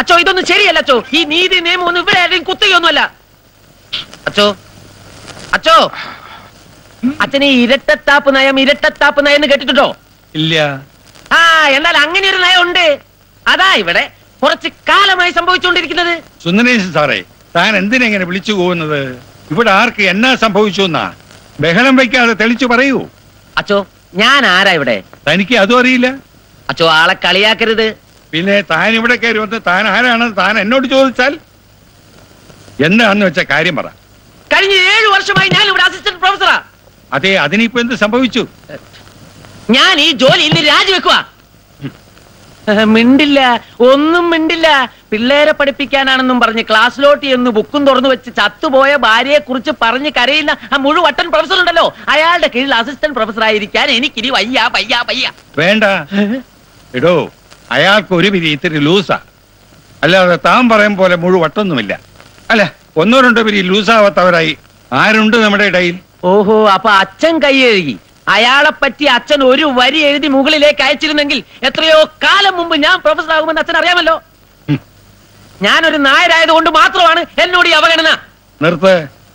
അച്ചോ ഇതൊന്നും ശരിയല്ല അച്ചോ ഈ നീതി നിയമം ഒന്നും ഇവിടെ ആരുടെയും കുത്തുകയൊന്നുമല്ല അച്ചോ അച്ചോ അച്ഛന് ഈ ഇരട്ടത്താപ്പ് നയം ഇരട്ടത്താപ്പ് നയം എന്ന് കേട്ടിട്ടുണ്ടോ ഇല്ല ആ എന്നാൽ അങ്ങനെ ഒരു നയം ഉണ്ട് അതാ ഇവിടെ കുറച്ച് കാലമായി സംഭവിച്ചുകൊണ്ടിരിക്കുന്നത് സുന്ദരേശൻ സാറേ താൻ എന്തിനെങ്ങനെ വിളിച്ചു പോകുന്നത് ഇവിടെ ആർക്ക് എന്നാ സംഭവിച്ചു എന്നാ ബഹളം വയ്ക്കാതെ തെളിച്ചു പറയൂ അച്ചോ ഞാൻ ആരാ ഇവിടെ തനിക്ക് അതും അറിയില്ല അച്ചോ ആളെ കളിയാക്കരുത് പിന്നെ താൻ ഇവിടെ കയറി വന്ന് താൻ ആരാണെന്ന് താൻ എന്നോട് ചോദിച്ചാൽ എന്താന്ന് വെച്ച കാര്യം പറ കഴിഞ്ഞ ഏഴു വർഷമായി ഞാൻ ഇവിടെ അസിസ്റ്റന്റ് പ്രൊഫസറാ അതെ അതിനിപ്പോ എന്ത് സംഭവിച്ചു ഞാൻ ഈ ജോലി ഇന്ന് രാജിവെക്കുക മിണ്ടില്ല ഒന്നും മിണ്ടില്ല പിള്ളേരെ പഠിപ്പിക്കാനാണെന്നും പറഞ്ഞ് ക്ലാസ്സിലോട്ട് എന്ന് ബുക്കും തുറന്നു വെച്ച് ചത്തുപോയ ഭാര്യയെ കുറിച്ച് പറഞ്ഞ് കരയുന്ന ആ മുഴുവട്ടൻ പ്രൊഫസർ ഉണ്ടല്ലോ അയാളുടെ കീഴിൽ അസിസ്റ്റന്റ് പ്രൊഫസർ ആയിരിക്കാൻ എനിക്കിനി വയ്യ വയ്യ വയ്യ വേണ്ട എടോ അയാൾക്ക് ഒരു പിരി ഇത്തിരി ലൂസാ അല്ലാതെ താൻ പറയും പോലെ മുഴുവട്ടൊന്നുമില്ല അല്ല ഒന്നോ രണ്ടോ പിരി ലൂസാവാത്തവരായി ആരുണ്ട് നമ്മുടെ ഇടയിൽ ഓഹോ അപ്പൊ അച്ഛൻ കൈ എഴുതി അയാളെ പറ്റി അച്ഛൻ ഒരു വരി എഴുതി മുകളിലേക്ക് അയച്ചിരുന്നെങ്കിൽ എത്രയോ കാലം മുമ്പ് ഞാൻ പ്രൊഫസർ ആകുമെന്ന് അച്ഛൻ അറിയാമല്ലോ ഉം. ഞാനൊരു നായരായത് കൊണ്ട് മാത്രമാണ് എന്നോട് ഈ അവഗണന നിർത്ത്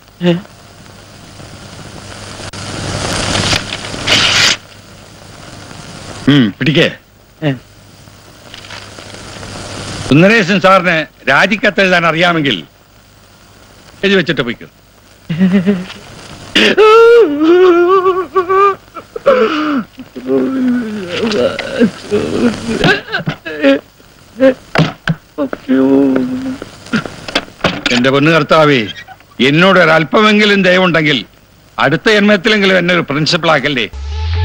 ഉം, പിടിക്കേ സുന്ദരേശൻ സാറിന് രാജിക്കത്ത് എഴുതാൻ അറിയാമെങ്കിൽ എഴുതി വെച്ചിട്ട് പോയിക്കും എന്റെ പൊന്നു കർത്താവേ എന്നോട് ഒരല്പമെങ്കിലും ദയവുണ്ടെങ്കിൽ അടുത്ത ജന്മത്തിലെങ്കിലും എന്നെ ഒരു പ്രിൻസിപ്പൾ ആക്കല്ലേ